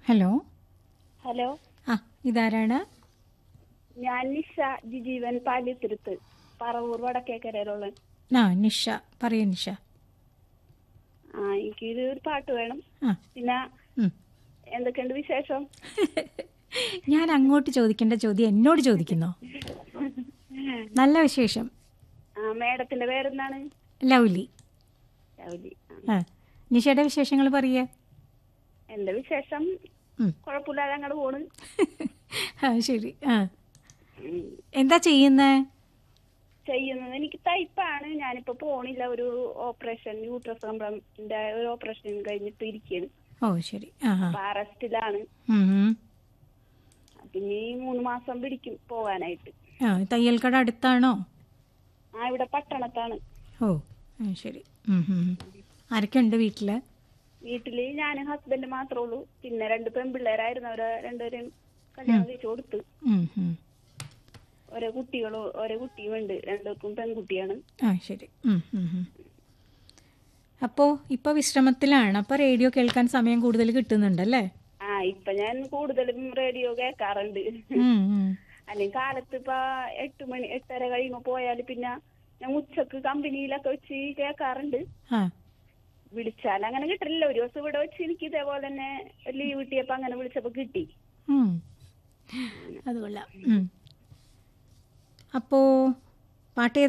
Hello hello ആ ഇതാരാണ് ഞാൻ നിഷ ജിജീവൻ പാലിത്തുരുത്ത് പറവൂർ വടക്കേക്കരയിലുള്ള ആ നിഷ പറയൂ നിഷ ആ എനിക്ക് ഇത് ഒരു പാട്ട് വേണം ആ പിന്നെ ഉം. എന്തൊക്കെയുണ്ട് വിശേഷം ഞാൻ അങ്ങോട്ട് ചോദിക്കേണ്ട ചോദ്യം എന്നോട് ചോദിക്കുന്നോ നല്ല വിശേഷം ആ മേഡത്തിന്റെ പേരെന്താണ് ലൗലി ലൗലി ആ. ആ നിഷയുടെ വിശേഷങ്ങൾ പറയേ എന്റെ വിശേഷം ഉം. കുഴപ്പമില്ലാതെ അങ്ങോട്ട് പോണ് ആ ശരി ആ ഉം. എന്താ ചെയ്യുന്നേ ചെയ്യുന്നത് എനിക്ക് തയ്പ്പാണ് ഞാനിപ്പോ പോണില്ല ഒരു ഓപ്പറേഷൻ യൂട്രസ് കംപ്ലൈന്റിന്റെ ഒരു ഓപ്പറേഷൻ കഴിഞ്ഞിട്ട് ഇരിക്കുകയാണ് ഓ ശരി ആ ആ അപ്പൊ അറസ്റ്റിലാണ് ഉം, ഉം. പിന്നെ ഈ മൂന്ന് മാസം പിടിക്കും പോകാനായിട്ട് ആ തയ്യൽ കട അടുത്താണോ ആ ഇവിടെ പട്ടണത്താണ് ഓ ആ ശരി ഉം, ഉം, ഉം. ആരൊക്കെ ഉണ്ട് വീട്ടില് വീട്ടില് ഞാനും ഹസ്ബൻഡ് മാത്രമേ ഉള്ളൂ പിന്നെ രണ്ട് പെൺപിള്ളേരായിരുന്നു അവരെ രണ്ടുപേരും കല്യാണം കഴിച്ചു കൊടുത്ത് ഉം, ഉം. ഓരോ കുട്ടികളും ഓരോ കുട്ടിയും ഉണ്ട് രണ്ടുപേർക്കും പെൺകുട്ടിയാണ് ആ ശരി ഉം, ഉം, ഉം. അപ്പോ ഇപ്പൊ വിശ്രമത്തിലാണ് അപ്പൊ റേഡിയോ കേൾക്കാൻ സമയം കൂടുതൽ കിട്ടുന്നുണ്ടല്ലേ ആ ഇപ്പൊ ഞാൻ കൂടുതലും റേഡിയോ കേൾക്കാറുണ്ട് ഉം, ഉം. അല്ലെങ്കിൽ കാലത്ത് ഇപ്പൊ എട്ട് മണി എട്ടര കഴിയുമ്പോ പോയാല് പിന്നെ ഞാൻ ഉച്ചക്ക് കമ്പനിയിലൊക്കെ വെച്ച് കേൾക്കാറുണ്ട് ആ വിളിച്ചാൽ അങ്ങനെ കിട്ടില്ല ഒരു ദിവസം ഇവിടെ വെച്ച് എനിക്ക് ഇതേപോലെ തന്നെ ലീവ് കിട്ടിയപ്പോ അങ്ങനെ വിളിച്ചപ്പോ കിട്ടി ഉം. അത് കൊള്ളാം ഉം. അപ്പോ പാട്ട്